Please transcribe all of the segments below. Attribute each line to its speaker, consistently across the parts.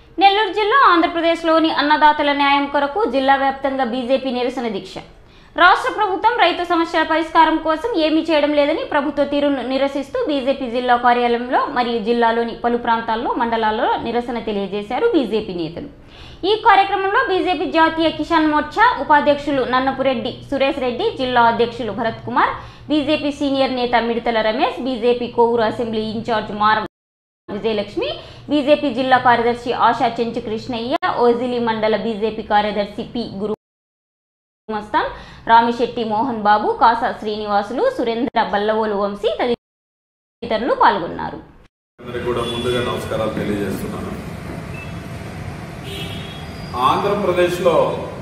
Speaker 1: నెల్లూరు జిల్లా ఆంధ్రప్రదేశ్లోని అన్నదాతల న్యాయం కొరకు జిల్లా వ్యాప్తంగా బీజేపీ నిరసన దీక్ష రాష్ట్ర ప్రభుత్వం రైతు సమస్యల పరిష్కారం కోసం ఏమీ చేయడం లేదని ప్రభుత్వ తీరును నిరసిస్తూ బీజేపీ జిల్లా కార్యాలయంలో మరియు జిల్లాలోని పలు ప్రాంతాల్లో మండలాల్లో నిరసన తెలియజేశారు బీజేపీ నేతలు ఈ కార్యక్రమంలో బీజేపీ జాతీయ కిసాన్ మోర్చా ఉపాధ్యక్షులు నన్నపురెడ్డి సురేష్ రెడ్డి జిల్లా అధ్యక్షులు భరత్ కుమార్ బీజేపీ సీనియర్ నేత Midathala Ramesh BJP Kovur assembly incharge Maram Vijayalakshmi BJP జిల్లా కార్యదర్శి ఆశా చెంచు కృష్ణయ్య ఓజిలి మండల బీజేపీ కార్యదర్శి పి గురు మస్తాన్ రామిశెట్టి మోహన్ బాబు కాసా శ్రీనివాసులు సురేంద్ర బల్లవోలు వంశీ తదితరులు పాల్గొన్నారు
Speaker 2: అందరికీ కూడా ముందుగా నమస్కారాలు తెలియజేస్తున్నాను ఆంధ్రప్రదేశ్లో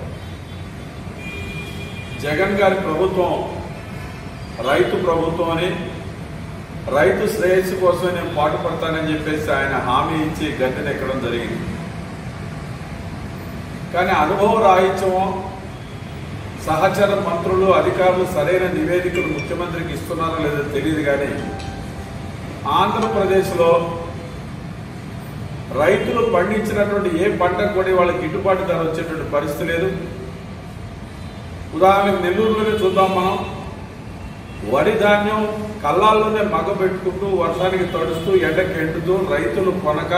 Speaker 2: జగన్ గారి ప్రభుత్వం రైతు ప్రభుత్వం అని రైతు శ్రేయస్సు కోసం నేను పాటుపడతానని చెప్పేసి ఆయన హామీ ఇచ్చి గద్దెనెక్కడం జరిగింది కానీ అనుభవ రాహిత్యమో సహచర మంత్రులు అధికారులు సరైన నివేదికలు ముఖ్యమంత్రికి ఇస్తున్నారో లేదో తెలియదు కానీ ఆంధ్రప్రదేశ్లో రైతులు పండించినటువంటి ఏ పంటకు కూడా వాళ్ళకి గిట్టుబాటు ధర వచ్చేటువంటి పరిస్థితి లేదు ఉదాహరణకు నెల్లూరులోనే చూద్దాం మనం వరి ధాన్యం కళ్ళాల్లోనే మగ పెట్టుకుంటూ వర్షానికి తడుస్తూ ఎండకి ఎండుతూ రైతులు కొనక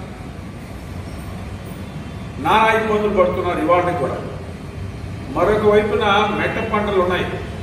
Speaker 2: నానా ఇబ్బందులు పడుతున్నారు ఇవాళకి కూడా మరొక వైపున మెట్ట పంటలు ఉన్నాయి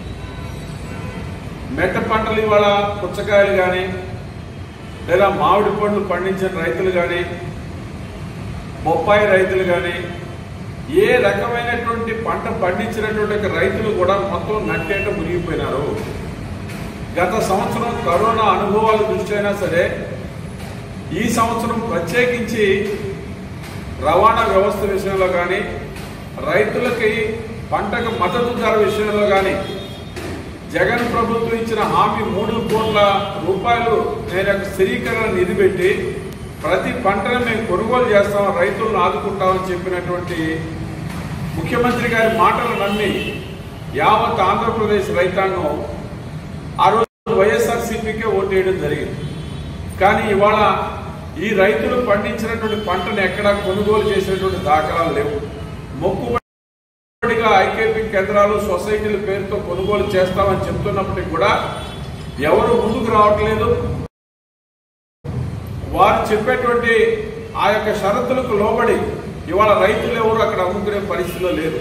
Speaker 2: మెట్ట పంటలు ఇవాళ పుచ్చకాయలు కానీ లేదా మామిడి పండ్లు పండించిన రైతులు కానీ బొప్పాయి రైతులు కానీ ఏ రకమైనటువంటి పంట పండించినటువంటి ఒక రైతులు కూడా మొత్తం నట్టేట మునిగిపోయినారు గత సంవత్సరం కరోనా అనుభవాల దృష్ట్యా సరే ఈ సంవత్సరం ప్రత్యేకించి రవాణా వ్యవస్థ విషయంలో కానీ రైతులకి పంటకు మద్దతు ధర విషయంలో కానీ జగన్ ప్రభుత్వం ఇచ్చిన హామీ మూడు కోట్ల రూపాయలు నేను ఒక స్థిరీకరణ నిధి పెట్టి ప్రతి పంటను మేము కొనుగోలు చేస్తాం రైతులను ఆదుకుంటామని చెప్పినటువంటి ముఖ్యమంత్రి గారి మాటలు నమ్మి యావత్ ఆంధ్రప్రదేశ్ రైతాంగం ఆ రోజు వైఎస్ఆర్సీపీకే ఓటేయడం జరిగింది కానీ ఇవాళ ఈ రైతులు పండించినటువంటి పంటను ఎక్కడా కొనుగోలు చేసినటువంటి దాఖలాలు లేవు మొక్కుబడిగా ఐకేపీ కేంద్రాలు సొసైటీల పేరుతో కొనుగోలు చేస్తామని చెప్తున్నప్పటికీ కూడా ఎవరు ముందుకు రావట్లేదు వారు చెప్పేటువంటి ఆ యొక్క షరతులకు లోబడి ఇవాళ రైతులు ఎవరు అక్కడ అమ్ముకునే పరిస్థితిలో లేరు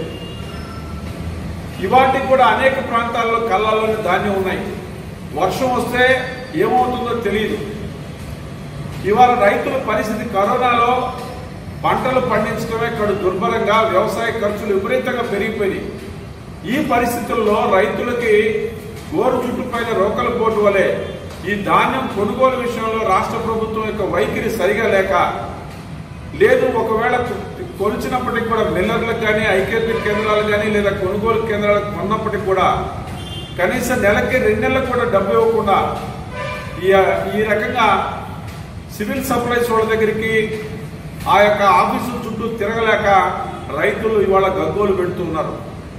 Speaker 2: ఇవాటికి కూడా అనేక ప్రాంతాల్లో కళ్ళల్లోని ధాన్యం ఉన్నాయి వర్షం వస్తే ఏమవుతుందో తెలియదు ఇవాళ రైతుల పరిస్థితి కరోనాలో పంటలు పండించడమే కడు దుర్భరంగా వ్యవసాయ ఖర్చులు విపరీతంగా పెరిగిపోయినాయి ఈ పరిస్థితుల్లో రైతులకి గోరు చుట్టుపైన రోకల పోటు వలె ఈ ధాన్యం కొనుగోలు విషయంలో రాష్ట్ర ప్రభుత్వం యొక్క వైఖరి సరిగా లేక లేదు ఒకవేళ కొలిచినప్పటికి కూడా మిల్లర్లకు కానీ ఐకేపీ కేంద్రాలు కానీ లేదా కొనుగోలు కేంద్రాలకు కొన్నప్పటికి కూడా కనీసం నెలకి రెండు నెలలకు కూడా డబ్బు ఇవ్వకుండా ఈ ఈ రకంగా సివిల్ సప్లైస్ వాళ్ళ దగ్గరికి ఆ యొక్క ఆఫీసుల చుట్టూ తిరగలేక రైతులు ఇవాళ గగ్గోలు పెడుతున్నారు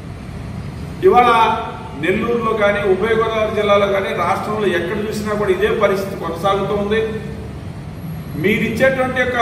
Speaker 2: ఇవాళ నెల్లూరులో కానీ ఉభయ గోదావరి జిల్లాలో కానీ రాష్ట్రంలో ఎక్కడ చూసినా కూడా ఇదే పరిస్థితి కొనసాగుతూ ఉంది మీరిచ్చేటువంటి యొక్క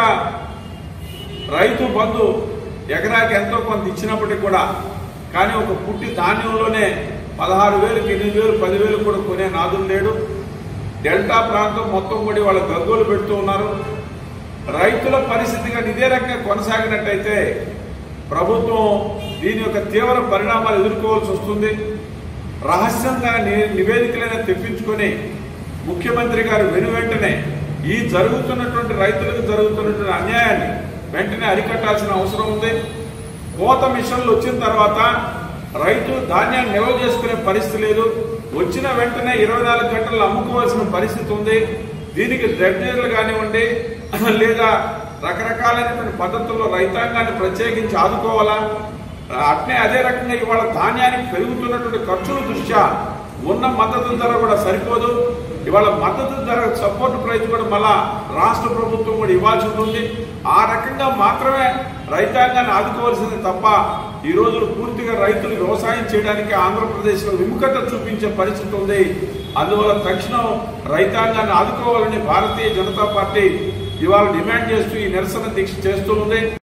Speaker 2: రైతు బంధు ఎకరాకి ఎంతో కొంత ఇచ్చినప్పటికీ కూడా కానీ ఒక పుట్టి ధాన్యంలోనే పదహారు వేలకు ఎనిమిది వేలు పదివేలు కూడా కొనే నాదులు లేడు డెల్టా ప్రాంతం మొత్తం కూడా వాళ్ళ గగ్గోలు పెడుతూ ఉన్నారు రైతుల పరిస్థితి కానీ ఇదే రకంగా కొనసాగినట్టయితే ప్రభుత్వం దీని యొక్క తీవ్ర పరిణామాలు ఎదుర్కోవాల్సి వస్తుంది రహస్యంగా ని- నివేదికలైనా తెప్పించుకొని ముఖ్యమంత్రి గారు వెను వెంటనే ఈ జరుగుతున్నటువంటి రైతులకు జరుగుతున్నటువంటి అన్యాయాన్ని వెంటనే అరికట్టాల్సిన అవసరం ఉంది కోత మిషన్లు వచ్చిన తర్వాత రైతు ధాన్యాన్ని నిల్వ చేసుకునే పరిస్థితి లేదు వచ్చిన వెంటనే ఇరవై నాలుగు గంటలు అమ్ముకోవాల్సిన పరిస్థితి ఉంది దీనికి డ్రెడ్జర్లు కానివ్వండి లేదా రకరకాలైనటువంటి పద్ధతుల్లో రైతాంగాన్ని ప్రత్యేకించి ఆదుకోవాలా అట్నే అదే రకంగా ఇవాళ ధాన్యానికి పెరుగుతున్నటువంటి ఖర్చుల దృష్ట్యా ఉన్న మద్దతు ధర కూడా సరిపోదు ఇవాళ మద్దతు ధర సపోర్ట్ ప్రైస్ కూడా మళ్ళా రాష్ట్ర ప్రభుత్వం కూడా ఇవ్వాల్సి ఉంటుంది ఆ రకంగా మాత్రమే రైతాంగాన్ని ఆదుకోవాల్సింది తప్ప ఈ రోజు పూర్తిగా రైతులు వ్యవసాయం చేయడానికి ఆంధ్రప్రదేశ్లో విముఖత చూపించే పరిస్థితి ఉంది అందువల్ల తక్షణం రైతాంగాన్ని ఆదుకోవాలని భారతీయ జనతా పార్టీ ఇవాళ డిమాండ్ చేస్తూ ఈ నిరసన దీక్ష చేస్తూ ఉంది